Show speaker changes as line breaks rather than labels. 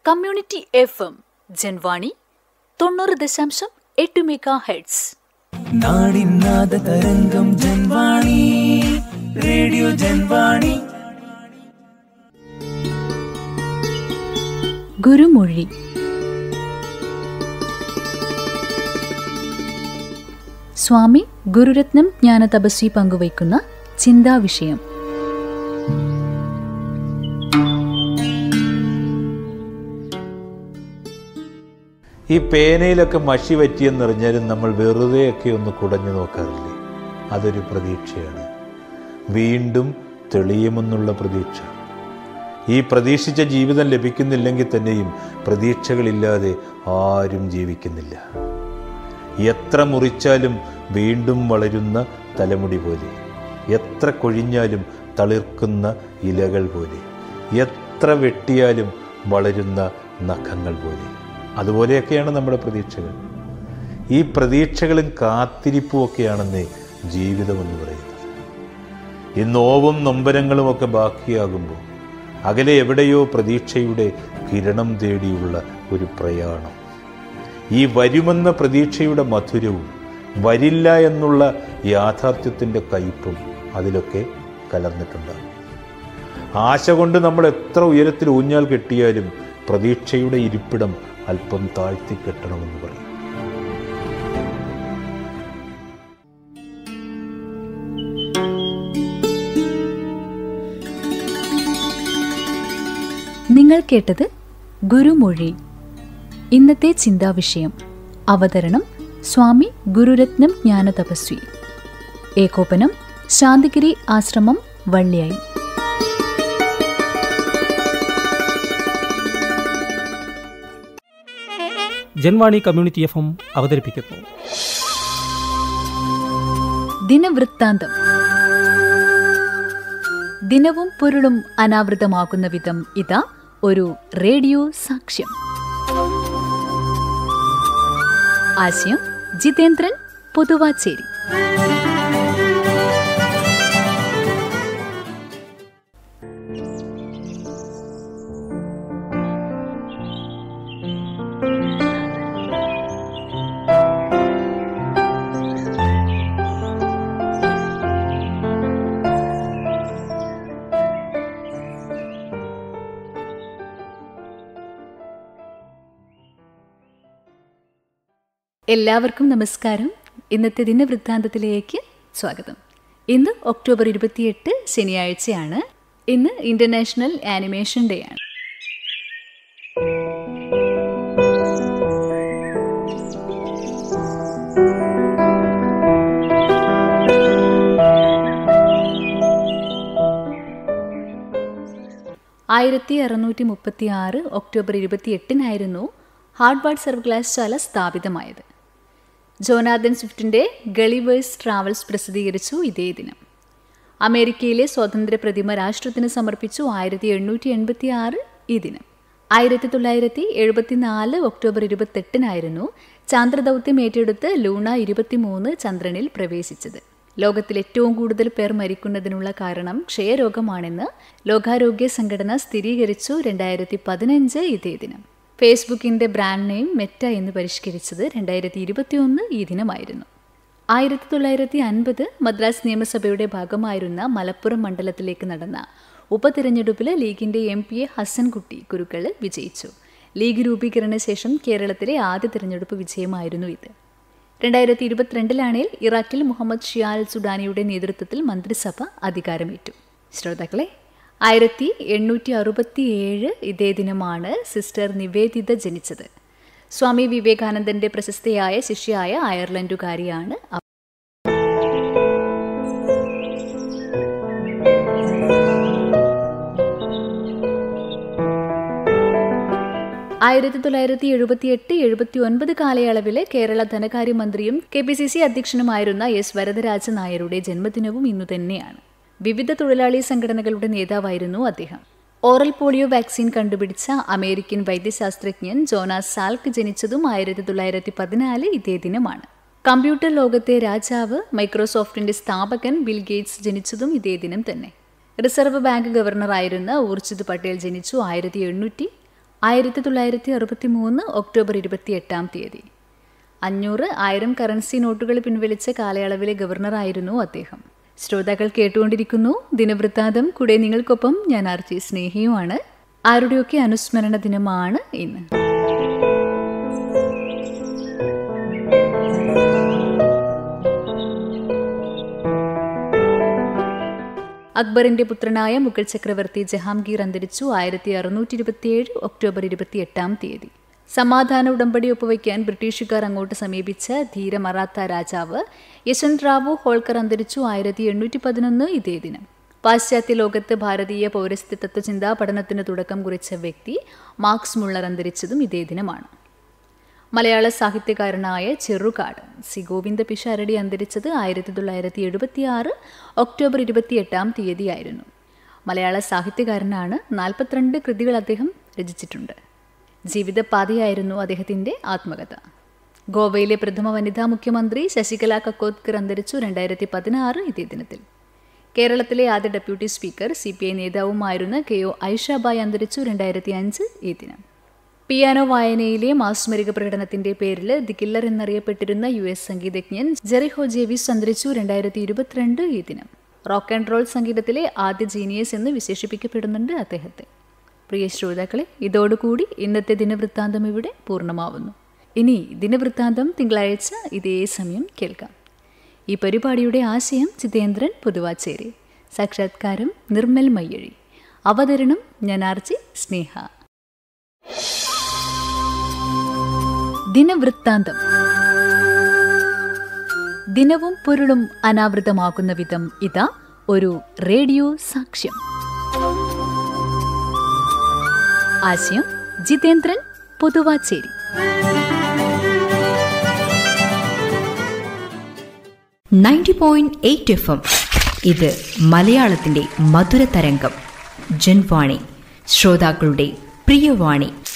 Community F M Janvani തൊണ്ണൂറ് ദശാംശം എട്ട് മെഗാ ഹെഡ്സ്
നാടിനാദ തരംഗം ജൻവാണി റേഡിയോ ജൻവാണി
ഗുരുമൊഴി സ്വാമി ഗുരുരത്നം ജ്ഞാന തപസ്വി പങ്കുവയ്ക്കുന്ന ചിന്താവിഷയം
ഈ പേനയിലൊക്കെ മഷി പറ്റിയെന്നറിഞ്ഞാലും നമ്മൾ വെറുതെയൊക്കെ ഒന്ന് കുടഞ്ഞു നോക്കാറില്ലേ അതൊരു പ്രതീക്ഷയാണ് വീണ്ടും തെളിയുമെന്നുള്ള പ്രതീക്ഷ ഈ പ്രതീക്ഷിച്ച ജീവിതം ലഭിക്കുന്നില്ലെങ്കിൽ തന്നെയും പ്രതീക്ഷകളില്ലാതെ ആരും ജീവിക്കുന്നില്ല എത്ര മുറിച്ചാലും വീണ്ടും വളരുന്ന തലമുടി പോലെ എത്ര കൊഴിഞ്ഞാലും തളിർക്കുന്ന ഇലകൾ പോലെ എത്ര വെട്ടിയാലും വളരുന്ന നഖങ്ങൾ പോലെ അതുപോലെയൊക്കെയാണ് നമ്മുടെ പ്രതീക്ഷകൾ ഈ പ്രതീക്ഷകളും കാത്തിരിപ്പും ഒക്കെയാണെന്നേ ജീവിതമെന്ന് പറയുന്നത് ഈ നോവും നൊമ്പരങ്ങളും ഒക്കെ ബാക്കിയാകുമ്പോൾ അകലെ എവിടെയോ പ്രതീക്ഷയുടെ കിരണം തേടിയുള്ള ഒരു പ്രയാണം ഈ വരുമെന്ന പ്രതീക്ഷയുടെ മധുരവും വരില്ല എന്നുള്ള യാഥാർത്ഥ്യത്തിൻ്റെ കയ്പും അതിലൊക്കെ കലർന്നിട്ടുണ്ടാകും ആശ കൊണ്ട് നമ്മൾ എത്ര ഉയരത്തിൽ ഊഞ്ഞാൽ കെട്ടിയാലും പ്രതീക്ഷയുടെ ഇരിപ്പിടം അല്പം താഴ്ത്തി കെട്ടണമെന്ന് പറയും
നിങ്ങൾ കേട്ടത് ഗുരുമൊഴി ഇന്നത്തെ ചിന്താവിഷയം അവതരണം സ്വാമി ഗുരുരത്നം ജ്ഞാന തപസ്വി ഏകോപനം ശാന്തിഗിരി ആശ്രമം വള്ളിയായി
ജൻവാണി കമ്മ്യൂണിറ്റി എഫ് എം അവതരിപ്പിക്കുന്നു
ദിനവൃത്താന്തം ദിനവും പൊരുളും അനാവൃതമാകുന്ന വിധം ഇതാ ഒരു റേഡിയോ സാക്ഷ്യം ആശയം ജിതേന്ദ്രൻ പൊതുവാച്ചേരി എല്ലാവർക്കും നമസ്കാരം ഇന്നത്തെ ദിനവൃത്താന്തത്തിലേക്ക് സ്വാഗതം ഇന്ന് ഒക്ടോബർ ഇരുപത്തിയെട്ട് ശനിയാഴ്ചയാണ് ഇന്ന് ഇന്റർനാഷണൽ ആനിമേഷൻ ഡേ ആണ് ആയിരത്തി അറുന്നൂറ്റി മുപ്പത്തി ആറ് ഒക്ടോബർ ഇരുപത്തിയെട്ടിനായിരുന്നു ഹാർഡ്വാർഡ് സർവകലാശാല സ്ഥാപിതമായത് ജോനാഥൻ സ്വിഫ്റ്റിന്റെ ഗളിവേഴ്സ് ട്രാവൽസ് പ്രസിദ്ധീകരിച്ചു ഇതേ ദിനം അമേരിക്കയിലെ സ്വാതന്ത്ര്യ പ്രതിമ രാഷ്ട്രത്തിന് സമർപ്പിച്ചു ആയിരത്തി എണ്ണൂറ്റി എൺപത്തി ആറ് ഈ ദിനം ആയിരത്തി തൊള്ളായിരത്തി എഴുപത്തിനാല് ഒക്ടോബർ ഇരുപത്തെട്ടിനായിരുന്നു ചാന്ദ്രദൗത്യം ഏറ്റെടുത്ത് ലൂണ ഇരുപത്തിമൂന്ന് ചന്ദ്രനിൽ പ്രവേശിച്ചത് ലോകത്തിൽ ഏറ്റവും കൂടുതൽ പേർ മരിക്കുന്നതിനുള്ള കാരണം ക്ഷയരോഗമാണെന്ന് ലോകാരോഗ്യ സംഘടന സ്ഥിരീകരിച്ചു രണ്ടായിരത്തി പതിനഞ്ച് ഇതേ ദിനം ഫേസ്ബുക്കിന്റെ ബ്രാൻഡ് നെയിം മെറ്റ എന്ന് പരിഷ്കരിച്ചത് രണ്ടായിരത്തി ഇരുപത്തിയൊന്ന് ഈ ദിനമായിരുന്നു ആയിരത്തി തൊള്ളായിരത്തി അൻപത് മദ്രാസ് നിയമസഭയുടെ ഭാഗമായിരുന്ന മലപ്പുറം മണ്ഡലത്തിലേക്ക് നടന്ന ഉപതിരഞ്ഞെടുപ്പിൽ ലീഗിന്റെ എം പി എ ഹസൻകുട്ടി കുരുക്കൾ വിജയിച്ചു ലീഗ് രൂപീകരണ ശേഷം കേരളത്തിലെ ആദ്യ തിരഞ്ഞെടുപ്പ് വിജയമായിരുന്നു ഇത് രണ്ടായിരത്തി ഇരുപത്തിരണ്ടിലാണെങ്കിൽ ഇറാഖിൽ മുഹമ്മദ് ഷിയാൽ സുഡാനിയുടെ നേതൃത്വത്തിൽ മന്ത്രിസഭ അധികാരമേറ്റു ശ്രോതാക്കളെ ആയിരത്തി എണ്ണൂറ്റി അറുപത്തിയേഴ് ഇതേ ദിനമാണ് സിസ്റ്റർ നിവേദിത ജനിച്ചത് സ്വാമി വിവേകാനന്ദന്റെ പ്രശസ്തയായ ശിഷ്യയായ അയർലൻഡുകാരിയാണ് അവർ. ആയിരത്തി തൊള്ളായിരത്തി എഴുപത്തിയെട്ട് എഴുപത്തി ഒൻപത് കാലയളവിലെ കേരള ധനകാര്യമന്ത്രിയും കെ പി സി സി അധ്യക്ഷനുമായിരുന്ന എസ് വരദരാജ നായരുടെ ജന്മദിനവും ഇന്നു തന്നെയാണ് വിവിധ തൊഴിലാളി സംഘടനകളുടെ നേതാവായിരുന്നു അദ്ദേഹം ഓറൽ പോളിയോ വാക്സിൻ കണ്ടുപിടിച്ച അമേരിക്കൻ വൈദ്യശാസ്ത്രജ്ഞൻ ജോനാസ് സാൽക്ക് ജനിച്ചതും ആയിരത്തി തൊള്ളായിരത്തി പതിനാല് ഇതേ ദിനമാണ് കമ്പ്യൂട്ടർ ലോകത്തെ രാജാവ് മൈക്രോസോഫ്റ്റിന്റെ സ്ഥാപകൻ ബിൽ ഗേറ്റ്സ് ജനിച്ചതും ഇതേ ദിനം തന്നെ റിസർവ് ബാങ്ക് ഗവർണറായിരുന്ന ഊർജിത് പട്ടേൽ ജനിച്ചു ആയിരത്തി എണ്ണൂറ്റി ആയിരത്തി തൊള്ളായിരത്തി അറുപത്തി മൂന്ന് ഒക്ടോബർ ഇരുപത്തി എട്ടാം തീയതി അഞ്ഞൂറ് ആയിരം കറൻസി നോട്ടുകൾ പിൻവലിച്ച കാലയളവിലെ ഗവർണറായിരുന്നു അദ്ദേഹം ശ്രോതാക്കൾ കേട്ടുകൊണ്ടിരിക്കുന്നു ദിനവൃത്താന്തം കൂടെ നിങ്ങൾക്കൊപ്പം ഞാൻ ആർ ജി സ്നേഹിയുമാണ് ആരുടെയൊക്കെ അനുസ്മരണ ദിനമാണ് ഇന്ന് അക്ബറിന്റെ പുത്രനായ മുഗൾ ചക്രവർത്തി ജഹാംഗീർ അന്തരിച്ചു ആയിരത്തി അറുന്നൂറ്റി ഇരുപത്തിയേഴ് ഒക്ടോബർ ഇരുപത്തിയെട്ടാം തീയതി സമാധാന ഉടമ്പടി ഒപ്പുവയ്ക്കാൻ ബ്രിട്ടീഷുകാർ അങ്ങോട്ട് സമീപിച്ച ധീര മറാത്ത രാജാവ് യശ്വന്ത് റാവു ഹോൾക്കർ അന്തരിച്ചു ആയിരത്തി എണ്ണൂറ്റി പതിനൊന്ന് ഇതേ ദിനം പാശ്ചാത്യ ലോകത്ത് ഭാരതീയ പൗരസ്ത്യ തത്വചിന്താ പഠനത്തിന് തുടക്കം കുറിച്ച വ്യക്തി മാർക്സ് മുള്ളർ അന്തരിച്ചതും ഇതേ ദിനമാണ് മലയാള സാഹിത്യകാരനായ ചെറുകാട് സി ഗോവിന്ദ പിഷാരടി അന്തരിച്ചത് ആയിരത്തി തൊള്ളായിരത്തി എഴുപത്തി ആറ് ഒക്ടോബർ ഇരുപത്തിയെട്ടാം തീയതിയായിരുന്നു മലയാള സാഹിത്യകാരനാണ് നാൽപ്പത്തിരണ്ട് കൃതികൾ അദ്ദേഹം രചിച്ചിട്ടുണ്ട് ജീവിതപാതയായിരുന്നു അദ്ദേഹത്തിൻ്റെ ആത്മകഥ ഗോവയിലെ പ്രഥമ വനിതാ മുഖ്യമന്ത്രി ശശികല കക്കോത്കർ അന്തരിച്ചു രണ്ടായിരത്തി പതിനാറ് ഇതേ ദിനത്തിൽ കേരളത്തിലെ ആദ്യ deputy speaker C P I നേതാവുമായിരുന്ന കെ ഒ ഐഷാബായ് അന്തരിച്ചു രണ്ടായിരത്തി അഞ്ച് ഈ ദിനം പിയാനോ വായനയിലെ മാസ്മരിക പ്രകടനത്തിന്റെ പേരിൽ ദി കില്ലർ എന്നറിയപ്പെട്ടിരുന്ന യു എസ് സംഗീതജ്ഞൻ ജെറിഹോ ജേവിസ് അന്തരിച്ചു രണ്ടായിരത്തി ഇരുപത്തിരണ്ട് ഈ ദിനം റോക്ക് ആൻഡ് റോൾ സംഗീതത്തിലെ ആദ്യ ജീനിയസ് എന്ന് വിശേഷിപ്പിക്കപ്പെടുന്നുണ്ട് അദ്ദേഹത്തെ പ്രിയ ശ്രോതാക്കളെ ഇതോടുകൂടി ഇന്നത്തെ ദിനവൃത്താന്തം ഇവിടെ പൂർണ്ണമാവുന്നു ഇനി ദിനവൃത്താന്തം തിങ്കളാഴ്ച ഇതേ സമയം കേൾക്കാം ഈ പരിപാടിയുടെ ആശയം ചിതേന്ദ്രൻ പുതുവാച്ചേരി സാക്ഷാത്കാരം നിർമ്മൽ മയ്യഴി അവതരണം ഞാൻ ആർജി സ്നേഹ ദിനവൃത്താന്തം ദിനവും പൊരുളും അനാവൃതമാകുന്ന വിധം ഇതാ ഒരു റേഡിയോ സാക്ഷ്യം ആശയം Jithendran Pothuvachery
ninety point eight F M ഇത് മലയാളത്തിന്റെ മധുര തരംഗം ജൻവാണി ശ്രോതാക്കളുടെ പ്രിയവാണി